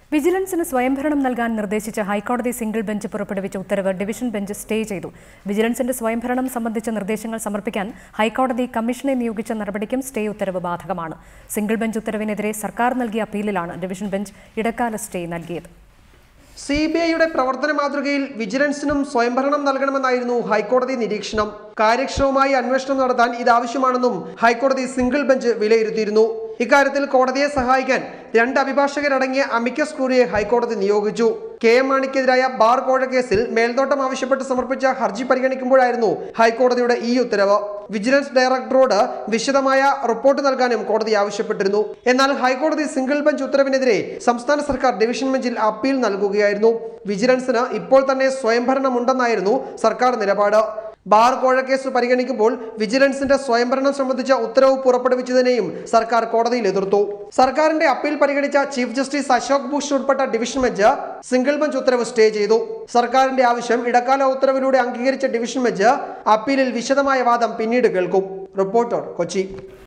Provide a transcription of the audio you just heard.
വിജിലൻസിന് സ്വയംഭരണം നൽകാൻ നിർദ്ദേശിച്ച ഹൈക്കോടതി സിംഗിൾ ബെഞ്ച് പുറപ്പെടുവിച്ച ഉത്തരവ് ഡിവിഷൻ ബെഞ്ച് സ്റ്റേ ചെയ്തു വിജിലൻസിന്റെ സ്വയംഭരണം സംബന്ധിച്ച നിർദ്ദേശങ്ങൾ സമർപ്പിക്കാൻ ഹൈക്കോടതി കമ്മീഷനെ നിയോഗിച്ച നടപടിക്കും സ്റ്റേ ഉത്തരവ് ബാധകമാണ് സിംഗിൾ ബെഞ്ച് ഉത്തരവിനെതിരെ സർക്കാർ നൽകിയ അപ്പീലിലാണ് ഡിവിഷൻ ബെഞ്ച് ഇടക്കാല സ്റ്റേ നൽകിയത് സി ബി ഐയുടെ പ്രവർത്തന മാതൃകയിൽ വിജിലൻസിനും സ്വയംഭരണം നൽകണമെന്നായിരുന്നു ഹൈക്കോടതി നിരീക്ഷണം കാര്യക്ഷമമായി അന്വേഷണം നടത്താൻ ഇതാവശ്യമാണെന്നും ഹൈക്കോടതി സിംഗിൾ ബെഞ്ച് വിലയിരുത്തിയിരുന്നു ഇക്കാര്യത്തിൽ കോടതിയെ സഹായിക്കാൻ രണ്ട് അഭിഭാഷകരടങ്ങിയ അമിക്കസ് ക്യൂറിയെ ഹൈക്കോടതി നിയോഗിച്ചു കെ എം മാണിക്കെതിരായ ബാർ കോഴ കേസിൽ മേൽനോട്ടം ആവശ്യപ്പെട്ട് സമർപ്പിച്ച ഹർജി പരിഗണിക്കുമ്പോഴായിരുന്നു ഹൈക്കോടതിയുടെ ഈ ഉത്തരവ് വിജിലൻസ് ഡയറക്ടറോട് വിശദമായ റിപ്പോർട്ട് നൽകാനും കോടതി ആവശ്യപ്പെട്ടിരുന്നു എന്നാൽ ഹൈക്കോടതി സിംഗിൾ ബെഞ്ച് ഉത്തരവിനെതിരെ സംസ്ഥാന സർക്കാർ ഡിവിഷൻ ബെഞ്ചിൽ അപ്പീൽ നൽകുകയായിരുന്നു വിജിലൻസിന് ഇപ്പോൾ തന്നെ സ്വയംഭരണമുണ്ടെന്നായിരുന്നു സർക്കാർ നിലപാട് ബാർ കോഴക്കേസ് പരിഗണിക്കുമ്പോൾ വിജിലൻസിന്റെ സ്വയംഭരണം സംബന്ധിച്ച ഉത്തരവ് പുറപ്പെടുവിച്ചതിനെയും സർക്കാർ കോടതിയിൽ എതിർത്തു സർക്കാരിന്റെ അപ്പീൽ പരിഗണിച്ച ചീഫ് ജസ്റ്റിസ് അശോക് ഭൂഷൺ ഉൾപ്പെട്ട ഡിവിഷൻ ബെഞ്ച് സിംഗിൾ ബെഞ്ച് ഉത്തരവ് സ്റ്റേ ചെയ്തു സർക്കാരിന്റെ ആവശ്യം ഇടക്കാല ഉത്തരവിലൂടെ അംഗീകരിച്ച ഡിവിഷൻ ബെഞ്ച് അപ്പീലിൽ വിശദമായ വാദം പിന്നീട് കേൾക്കും റിപ്പോർട്ടർ കൊച്ചി